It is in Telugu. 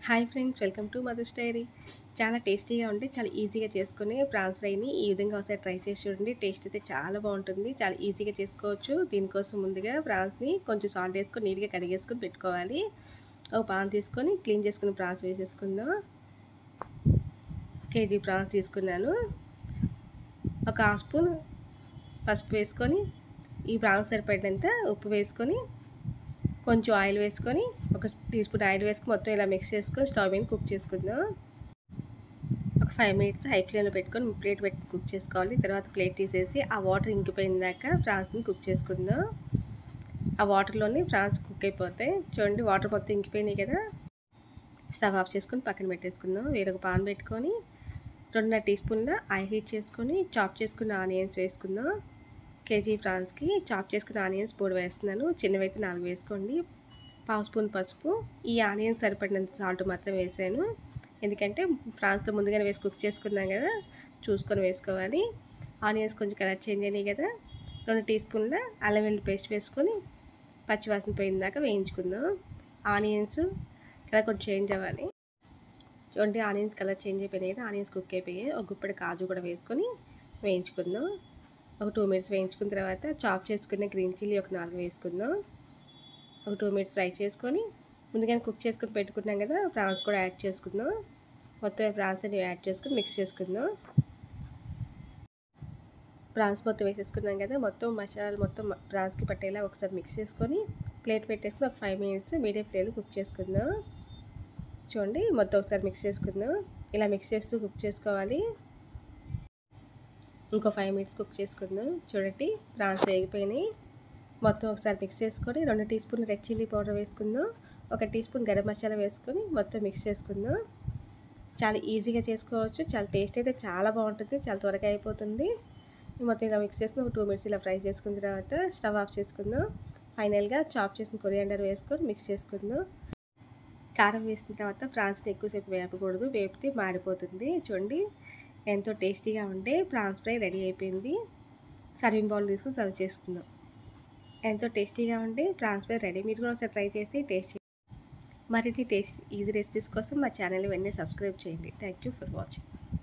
hi friends welcome to mother's dairy చాలా టేస్టీగా ఉంటే చాలా ఈజీగా చేసుకునే ప్రాన్స్ ఫ్రైని ఈ విధంగా ఒకసారి ట్రై చేసి చూడండి టేస్ట్ అయితే చాలా బాగుంటుంది చాలా ఈజీగా చేసుకోవచ్చు దీనికోసం ముందుగా ప్రాన్స్ని కొంచెం సాల్ట్ వేసుకొని నీట్గా కడిగేసుకొని పెట్టుకోవాలి ఒక పాన్ తీసుకొని క్లీన్ చేసుకుని ప్రాన్స్ వేసేసుకుందాం కేజీ ప్రాన్స్ తీసుకున్నాను ఒక హాఫ్ స్పూన్ పసుపు వేసుకొని ఈ ప్రాన్స్ సరిపడినంత ఉప్పు వేసుకొని కొంచెం ఆయిల్ వేసుకొని ఒక టీ స్పూన్ ఆయిల్ వేసుకొని మొత్తం ఇలా మిక్స్ చేసుకొని స్టవ్ మీద కుక్ చేసుకుందాం ఒక ఫైవ్ మినిట్స్ హై ఫ్లేమ్లో పెట్టుకొని ప్లేట్ పెట్టి కుక్ చేసుకోవాలి తర్వాత ప్లేట్ తీసేసి ఆ వాటర్ ఇంకిపోయిన దాకా ఫ్రాన్స్ని కుక్ చేసుకుందాం ఆ వాటర్లోనే ఫ్రాన్స్ కుక్ అయిపోతాయి చూడండి వాటర్ మొత్తం ఇంకిపోయినాయి కదా స్టవ్ ఆఫ్ చేసుకొని పక్కన పెట్టేసుకుందాం వేరొక పాన్ పెట్టుకొని రెండున్నర టీ స్పూన్ల ఆయిల్ హీట్ చేసుకొని చాప్ చేసుకున్న ఆనియన్స్ వేసుకుందాం కేజీ ఫ్రాన్స్కి చాప్ చేసుకున్న ఆనియన్స్ మూడు వేస్తున్నాను చిన్నవైతే నాలుగు వేసుకోండి పావు స్పూన్ పసుపు ఈ ఆనియన్స్ సరిపడినంత సాల్ట్ మాత్రం వేసాను ఎందుకంటే ఫ్రాన్స్తో ముందుగానే వేసి కుక్ చేసుకున్నాం కదా చూసుకొని వేసుకోవాలి ఆనియన్స్ కొంచెం కలర్ చేంజ్ అయినాయి కదా రెండు టీ స్పూన్ల అల్లం వెల్లుల్లి పేస్ట్ వేసుకొని పచ్చివాసన పోయిన దాకా వేయించుకుందాం ఆనియన్స్ కలర్ కొంచెం చేంజ్ అవ్వాలి చూడండి ఆనియన్స్ కలర్ చేంజ్ అయిపోయినాయి కదా ఆనియన్స్ కుక్ అయిపోయాయి ఒక గుప్పటి కాజు కూడా వేసుకొని వేయించుకుందాం ఒక టూ మినిట్స్ వేయించుకున్న తర్వాత చాప్ చేసుకున్న గ్రీన్ చిల్లీ ఒక నాలుగు వేసుకుందాం ఒక టూ మినిట్స్ ఫ్రై చేసుకొని ముందుగానే కుక్ చేసుకొని పెట్టుకున్నాం కదా ప్రాన్స్ కూడా యాడ్ చేసుకుందాం మొత్తం ప్రాన్స్ అన్ని యాడ్ చేసుకొని మిక్స్ చేసుకుందాం ప్రాన్స్ మొత్తం వేసేసుకున్నాం కదా మొత్తం మసాలాలు మొత్తం ప్రాన్స్కి పట్టేలా ఒకసారి మిక్స్ చేసుకొని ప్లేట్ పెట్టేసుకుని ఒక ఫైవ్ మినిట్స్ మీడియం ఫ్లేమ్లో కుక్ చేసుకుందాం చూడండి మొత్తం ఒకసారి మిక్స్ చేసుకుందాం ఇలా మిక్స్ చేస్తూ కుక్ చేసుకోవాలి ఇంకో ఫైవ్ మినిట్స్ కుక్ చేసుకుందాం చూడండి ప్రాన్స్ వేగిపోయినాయి మొత్తం ఒకసారి మిక్స్ చేసుకొని రెండు tea spoon red chilli powder వేసుకుందాం ఒక టీ స్పూన్ గరం మసాలా వేసుకొని మొత్తం మిక్స్ చేసుకుందాం చాలా ఈజీగా చేసుకోవచ్చు చాలా టేస్ట్ అయితే చాలా బాగుంటుంది చాలా త్వరగా అయిపోతుంది మొత్తం ఇలా మిక్స్ చేసుకుని ఒక టూ మినిట్స్ ఇలా ఫ్రై చేసుకున్న తర్వాత స్టవ్ ఆఫ్ చేసుకుందాం ఫైనల్గా చాప్ చేసిన కొరియాండర్ వేసుకొని మిక్స్ చేసుకుందాం కారం వేసిన తర్వాత ప్రాన్స్ని ఎక్కువసేపు వేపకూడదు వేపితే మాడిపోతుంది చూడండి ఎంతో టేస్టీగా ఉండే ప్రాన్స్ ఫ్రై రెడీ అయిపోయింది సర్వింగ్ బౌల్ తీసుకుని సర్వ్ చేసుకుందాం ఎంతో టేస్టీగా ఉండే ప్రాన్స్ ఫ్రై రెడీ మీరు కూడా ఒకసారి ట్రై చేసి టేస్ట్ మరిన్ని టేస్ట్ ఈజీ రెసిపీస్ కోసం మా ఛానల్ వెంటనే సబ్స్క్రైబ్ చేయండి థ్యాంక్ యూ ఫర్ వాచింగ్